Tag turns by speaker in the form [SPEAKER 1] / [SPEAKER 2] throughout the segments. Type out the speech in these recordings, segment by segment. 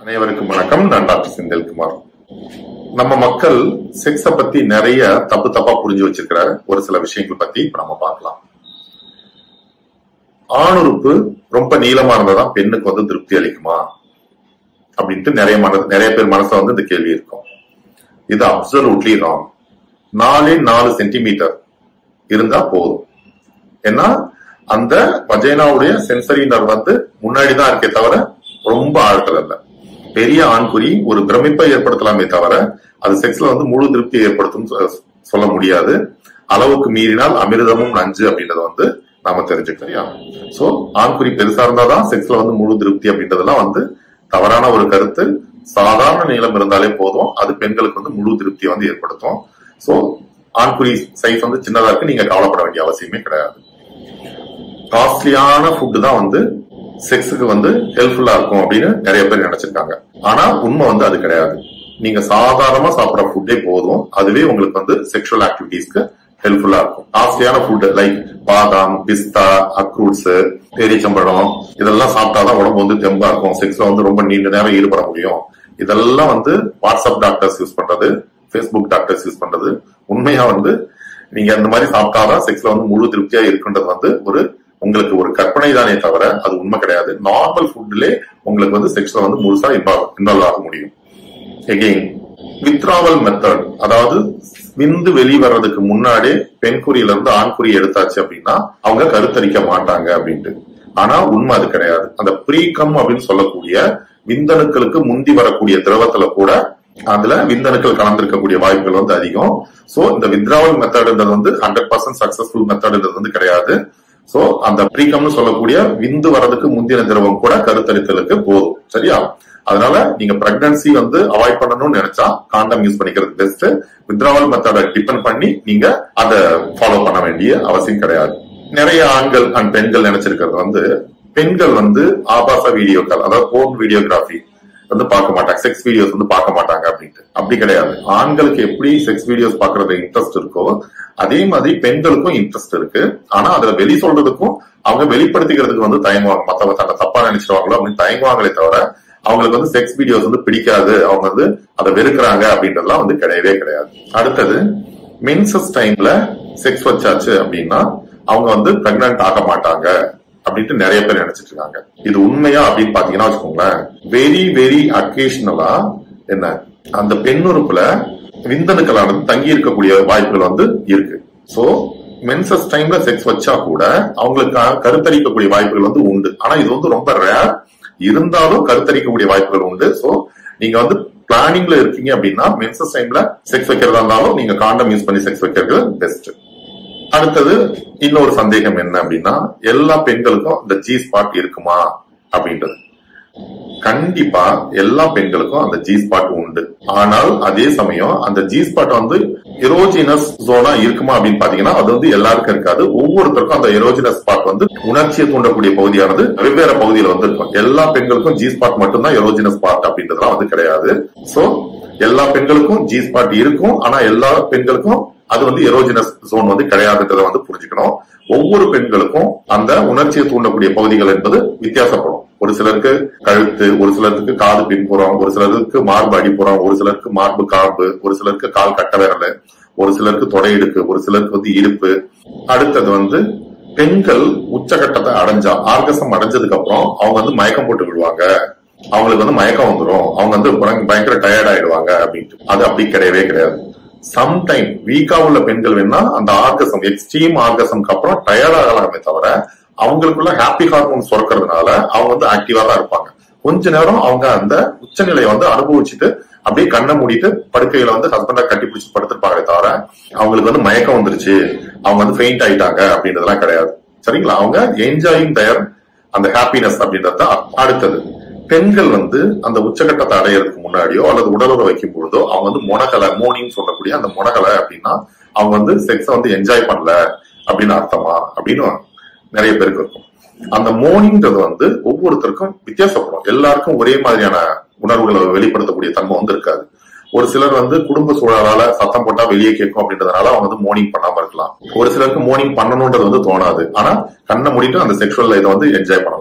[SPEAKER 1] அனைவருக்கும் வணக்கம் நான் டாக்டர் செந்தில்குமார் நம்ம மக்கள் செக்ஸ பத்தி நிறைய தப்பு தப்பா புரிஞ்சு வச்சிருக்கிற ஒரு சில விஷயங்கள் பத்தி இப்ப நம்ம பார்க்கலாம் ஆணுறுப்பு ரொம்ப நீளமா இருந்தாதான் பெண்ணுக்கு வந்து திருப்தி அளிக்குமா அப்படின்ட்டு நிறைய மன நிறைய பேர் மனசுல வந்து இந்த கேள்வி இருக்கும் இது அப்சல்யூட்லி ராங் நாலே நாலு சென்டிமீட்டர் இருந்தா போதும் ஏன்னா அந்த வஜைனாவுடைய சென்சரி நர்வ் வந்து முன்னாடி தான் இருக்கே தவிர ரொம்ப ஆழத்துல இல்ல பெரிய ஆண்குறி ஒரு பிரமிப்பை ஏற்படுத்தலாமே தவிர அது செக்ஸ்ல வந்து முழு திருப்தியை ஏற்படுத்தும் சொ- சொல்ல முடியாது அளவுக்கு மீறினால் அமிர்தமும் நஞ்சு அப்படின்றத வந்து நாம தெரிஞ்சுக்கணும் சரியா சோ ஆண்குறி பெருசா இருந்தாதான் செக்ஸ்ல வந்து முழு திருப்தி அப்படின்றதெல்லாம் வந்து தவறான ஒரு கருத்து சாதாரண நீளம் இருந்தாலே போதும் அது பெண்களுக்கு வந்து முழு திருப்தியை வந்து ஏற்படுத்தும் சோ ஆண்குறி சைஸ் வந்து சின்னதா இருக்கு நீங்க கவலைப்பட வேண்டிய அவசியமே கிடையாது காஸ்ட்லியான ஃபுட்டு தான் வந்து செக்ஸுக்கு வந்து ஹெல்ப்ஃபுல்லா இருக்கும் அப்படின்னு நிறைய பேர் நினைச்சிருக்காங்க ஆனா உண்மை வந்து அது கிடையாது நீங்க சாதாரணமா சாப்பிடுற ஃபுட்டே போதும் அதுவே உங்களுக்கு வந்து செக்ஷுவல் ஆக்டிவிட்டீஸ்க்கு ஹெல்ப்ஃபுல்லா இருக்கும் காஸ்ட்லியான ஃபுட் லைக் பாதாம் பிஸ்தா அக்ரூட்ஸ் பேரிச்சம்பழம் இதெல்லாம் சாப்பிட்டாதான் உடம்பு வந்து தெம்பா இருக்கும் செக்ஸ்ல வந்து ரொம்ப நீண்ட நேரம் ஈடுபட முடியும் இதெல்லாம் வந்து வாட்ஸ்அப் டாக்டர்ஸ் யூஸ் பண்றது ஃபேஸ்புக் டாக்டர்ஸ் யூஸ் பண்றது உண்மையா வந்து நீங்க அந்த மாதிரி சாப்பிட்டாதான் செக்ஸ்ல வந்து முழு திருப்தியா இருக்குன்றது வந்து ஒரு உங்களுக்கு ஒரு கற்பனை தானே தவிர அது உண்மை கிடையாது நார்மல் ஃபுட்லே உங்களுக்கு வந்து செக்ஸ்ல வந்து முழுசா இன்வால்வ் ஆக முடியும் எகெயின் வித்ராவல் மெத்தட் அதாவது விந்து வெளிவர்றதுக்கு முன்னாடி பெண் குறியில இருந்து ஆண் குறி எடுத்தாச்சு அப்படின்னா அவங்க கருத்தரிக்க மாட்டாங்க அப்படின்ட்டு ஆனா உண்மை அது கிடையாது அந்த ப்ரீகம் அப்படின்னு சொல்லக்கூடிய விந்தணுக்களுக்கு முந்தி வரக்கூடிய திரவத்துல கூட அதுல விந்தணுக்கள் கலந்திருக்கக்கூடிய வாய்ப்புகள் வந்து அதிகம் சோ இந்த வித்ராவல் மெத்தட்ன்றது வந்து ஹண்ட்ரட் பர்சன்ட் சக்சஸ்ஃபுல் மெத்தட்ன்றது வந்து கிடையாது சோ அந்த ப்ரீகம்னு சொல்லக்கூடிய விந்து வரதுக்கு முந்தின திரவம் கூட கருத்தரித்தலுக்கு போதும் சரியா அதனால நீங்க பிரெக்னன்சி வந்து அவாய்ட் பண்ணணும்னு நினைச்சா காண்டம் யூஸ் பண்ணிக்கிறது பெஸ்ட் வித்ராவல் மெத்தடை டிபெண்ட் பண்ணி நீங்க அதை ஃபாலோ பண்ண வேண்டிய அவசியம் கிடையாது நிறைய ஆண்கள் அண்ட் பெண்கள் நினைச்சிருக்கிறது வந்து பெண்கள் வந்து ஆபாச வீடியோக்கள் அதாவது போன் வீடியோகிராஃபி வந்து பார்க்க மாட்டாங்க செக்ஸ் வீடியோஸ் வந்து பார்க்க மாட்டாங்க அப்படின்ட்டு அப்படி கிடையாது ஆண்களுக்கு எப்படி செக்ஸ் வீடியோஸ் பாக்குறது இன்ட்ரெஸ்ட் இருக்கோ அதே மாதிரி பெண்களுக்கும் இன்ட்ரெஸ்ட் இருக்கு ஆனா அதுல வெளி சொல்றதுக்கும் அவங்க வெளிப்படுத்திக்கிறதுக்கு வந்து தயங்குவாங்க மத்தவங்க தன்னை தப்பா நினைச்சிருவாங்களோ அப்படின்னு தயங்குவாங்களே தவிர அவங்களுக்கு வந்து செக்ஸ் வீடியோஸ் வந்து பிடிக்காது அவங்க வந்து அதை வெறுக்கிறாங்க அப்படின்றதுலாம் வந்து கிடையவே கிடையாது அடுத்தது மென்சஸ் டைம்ல செக்ஸ் வச்சாச்சு அப்படின்னா அவங்க வந்து பிரெக்னன்ட் ஆக மாட்டாங்க அப்படின்ட்டு நிறைய பேர் நினைச்சிட்டு இருக்காங்க இது உண்மையா அப்படின்னு பாத்தீங்கன்னா வச்சுக்கோங்களேன் வெரி வெரி அக்கேஷனலா என்ன அந்த பெண்ணுறுப்புல விந்தணுக்களானது தங்கி இருக்கக்கூடிய வாய்ப்புகள் வந்து இருக்கு சோ மென்சஸ் டைம்ல செக்ஸ் வச்சா கூட அவங்களுக்கு கருத்தரிக்கக்கூடிய வாய்ப்புகள் வந்து உண்டு ஆனா இது வந்து ரொம்ப ரேர் இருந்தாலும் கருத்தரிக்கக்கூடிய வாய்ப்புகள் உண்டு சோ நீங்க வந்து பிளானிங்ல இருக்கீங்க அப்படின்னா மென்சஸ் டைம்ல செக்ஸ் வைக்கிறதா இருந்தாலும் நீங்க காண்டம் யூஸ் பண்ணி செக்ஸ் வைக்கிறது பெஸ்ட் அடுத்தது இன்னொரு சந்தேகம் என்ன அப்படின்னா எல்லா பெண்களுக்கும் இந்த ஜி ஸ்பாட் இருக்குமா அப்படின்றது கண்டிப்பா எல்லா பெண்களுக்கும் அந்த ஜி ஸ்பாட் உண்டு ஆனால் அதே சமயம் அந்த ஜி ஸ்பாட் வந்து எரோஜினஸ் ஜோனா இருக்குமா அப்படின்னு பாத்தீங்கன்னா அது வந்து எல்லாருக்கும் இருக்காது ஒவ்வொருத்தருக்கும் அந்த எரோஜினஸ் ஸ்பாட் வந்து உணர்ச்சியை தூண்டக்கூடிய பகுதியானது வெவ்வேறு பகுதியில வந்து இருக்கும் எல்லா பெண்களுக்கும் ஜி ஸ்பாட் மட்டும்தான் எரோஜினஸ் ஸ்பாட் அப்படின்றதுலாம் வந்து கிடையாது சோ எல்லா பெண்களுக்கும் ஜி ஸ்பாட் இருக்கும் ஆனா எல்லா பெண்களுக்கும் அது வந்து எரோஜினஸ் ஜோன் வந்து கிடையாதுன்றதை வந்து புரிஞ்சுக்கணும் ஒவ்வொரு பெண்களுக்கும் அந்த உணர்ச்சியை தூண்டக்கூடிய பகுதிகள் என்பது வித்தியாசப்படும் ஒரு சிலருக்கு கழுத்து ஒரு சிலருக்கு காது பின்புறம் ஒரு சிலருக்கு மார்பு அடிப்புறம் ஒரு சிலருக்கு மார்பு காம்பு ஒரு சிலருக்கு கால் கட்ட விரல் ஒரு சிலருக்கு தொடையிடுக்கு ஒரு சிலருக்கு வந்து இடுப்பு அடுத்தது வந்து பெண்கள் உச்சகட்டத்தை அடைஞ்சா ஆர்கசம் அடைஞ்சதுக்கு அப்புறம் அவங்க வந்து மயக்கம் போட்டு விடுவாங்க அவங்களுக்கு வந்து மயக்கம் வந்துரும் அவங்க வந்து பயங்க- பயங்கர டயர்ட் ஆயிடுவாங்க அப்படின்ட்டு அது அப்படி கிடையவே கிடையாது சம்டைம் வீக்கா உள்ள பெண்கள் வேணா அந்த ஆர்கசம் எக்ஸ்ட்ரீம் ஆர்கசம்க்கு அப்புறம் டயர்ட் ஆகலாமே தவிர அவங்களுக்குள்ள ஹாப்பி ஹார்மோன் சுரக்கிறதுனால அவங்க வந்து ஆக்டிவா தான் இருப்பாங்க கொஞ்ச நேரம் அவங்க அந்த உச்சநிலையை வந்து அனுபவிச்சுட்டு அப்படியே கண்ணை மூடிட்டு படுக்கையில வந்து ஹஸ்பண்டா கட்டி பிடிச்சி படுத்திருப்பாங்களே தவிர அவங்களுக்கு வந்து மயக்கம் வந்துருச்சு அவங்க வந்து ஃபெயிண்ட் ஆயிட்டாங்க அப்படின்றதெல்லாம் கிடையாது சரிங்களா அவங்க என்ஜாயிங் தயர் அந்த ஹாப்பினஸ் அப்படின்றது தான் அடுத்தது பெண்கள் வந்து அந்த உச்சகட்டத்தை அடையிறதுக்கு முன்னாடியோ அல்லது உடலுறவு வைக்கும் பொழுதோ அவங்க வந்து முனகலை மோனின்னு சொல்லக்கூடிய அந்த முனகலை அப்படின்னா அவங்க வந்து செக்ஸை வந்து என்ஜாய் பண்ணல அப்படின்னு அர்த்தமா அப்படின்னு நிறைய பேருக்கு இருக்கும் அந்த மோனிங்கிறது வந்து ஒவ்வொருத்தருக்கும் வித்தியாசப்படும் எல்லாருக்கும் ஒரே மாதிரியான உணர்வுகளை வெளிப்படுத்தக்கூடிய தன்மை வந்து இருக்காது ஒரு சிலர் வந்து குடும்ப சூழலால சத்தம் போட்டா வெளியே கேட்கும் அப்படின்றதுனால அவங்க வந்து மோர்னிங் பண்ணாம இருக்கலாம் ஒரு சிலருக்கு மோர்னிங் பண்ணணும்ன்றது வந்து தோணாது ஆனா கண்ணை மூடிட்டு அந்த செக்ஷுவல் இதை வந்து என்ஜாய் பண்ணலாம்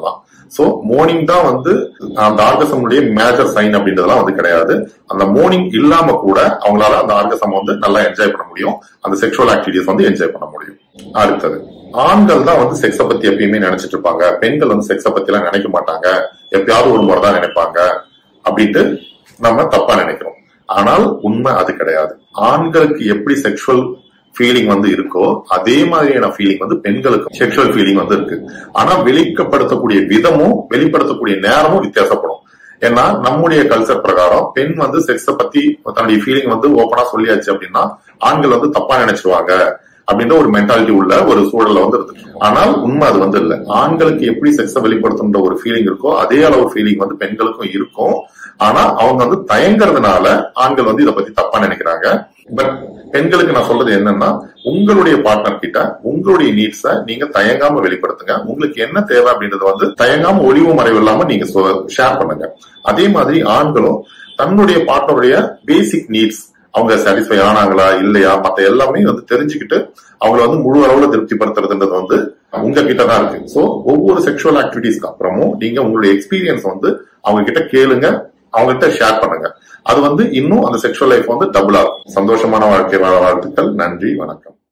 [SPEAKER 1] சோ மார்னிங் தான் வந்து அந்த ஆர்கசமுடைய மேஜர் சைன் அப்படின்றதெல்லாம் வந்து கிடையாது அந்த மார்னிங் இல்லாம கூட அவங்களால அந்த ஆர்கசம் வந்து நல்லா என்ஜாய் பண்ண முடியும் அந்த செக்ஷுவல் ஆக்டிவிட்டிஸ் வந்து என்ஜாய் பண்ண முடியும் அடுத்தது ஆண்கள் தான் வந்து செக்ஸ பத்தி எப்பயுமே நினைச்சிட்டு இருப்பாங்க பெண்கள் வந்து செக்ஸ பத்தி எல்லாம் நினைக்க மாட்டாங்க எப்பயாவது ஒரு முறை தான் நினைப்பாங்க அப்படின்ட்டு நம்ம தப்பா நினைக்கிறோம் ஆனால் உண்மை அது கிடையாது ஆண்களுக்கு எப்படி செக்ஷுவல் ஃபீலிங் வந்து இருக்கோ அதே மாதிரியான ஃபீலிங் வந்து பெண்களுக்கு செக்ஷுவல் ஃபீலிங் வந்து இருக்கு ஆனா வெளிக்கப்படுத்தக்கூடிய விதமும் வெளிப்படுத்தக்கூடிய நேரமும் வித்தியாசப்படும் ஏன்னா நம்முடைய கல்ச்சர் பிரகாரம் பெண் வந்து செக்ஸ பத்தி தன்னுடைய ஃபீலிங் வந்து ஓப்பனா சொல்லியாச்சு அப்படின்னா ஆண்கள் வந்து தப்பா நினைச்சிருவாங்க அப்படின்ற ஒரு மென்டாலிட்டி உள்ள ஒரு சூழல்ல வந்து இருக்கு ஆனால் உண்மை அது வந்து இல்ல ஆண்களுக்கு எப்படி செக்ஸ வெளிப்படுத்துன்ற ஒரு ஃபீலிங் இருக்கோ அதே அளவு ஃபீலிங் வந்து பெண்களுக்கும் இருக்கும் ஆனா அவங்க வந்து தயங்குறதுனால ஆண்கள் வந்து இதை பத்தி தப்பா நினைக்கிறாங்க பட் பெண்களுக்கு நான் சொல்றது என்னன்னா உங்களுடைய பார்ட்னர் கிட்ட உங்களுடைய நீட்ஸ நீங்க தயங்காம வெளிப்படுத்துங்க உங்களுக்கு என்ன தேவை அப்படின்றது வந்து தயங்காம ஒளிவு மறைவு இல்லாம நீங்க ஷேர் பண்ணுங்க அதே மாதிரி ஆண்களும் தன்னுடைய பார்ட்னருடைய பேசிக் நீட்ஸ் அவங்க சாட்டிஸ்ஃபை ஆனாங்களா இல்லையா மத்த எல்லாமே வந்து தெரிஞ்சுக்கிட்டு அவங்கள வந்து முழு அளவுல திருப்திப்படுத்துறதுன்றது வந்து உங்க கிட்ட தான் இருக்கு சோ ஒவ்வொரு செக்ஷுவல் ஆக்டிவிட்டிஸ்க்கு அப்புறமும் நீங்க உங்களுடைய எக்ஸ்பீரியன்ஸ் வந்து அவங்க கிட்ட கேளுங்க அவங்க கிட்ட ஷேர் பண்ணுங்க அது வந்து இன்னும் அந்த செக்ஷுவல் லைஃப் வந்து டபுள் ஆகும் சந்தோஷமான வாழ்க்கை வாழ வாழ்த்துக்கள் நன்றி வணக்கம்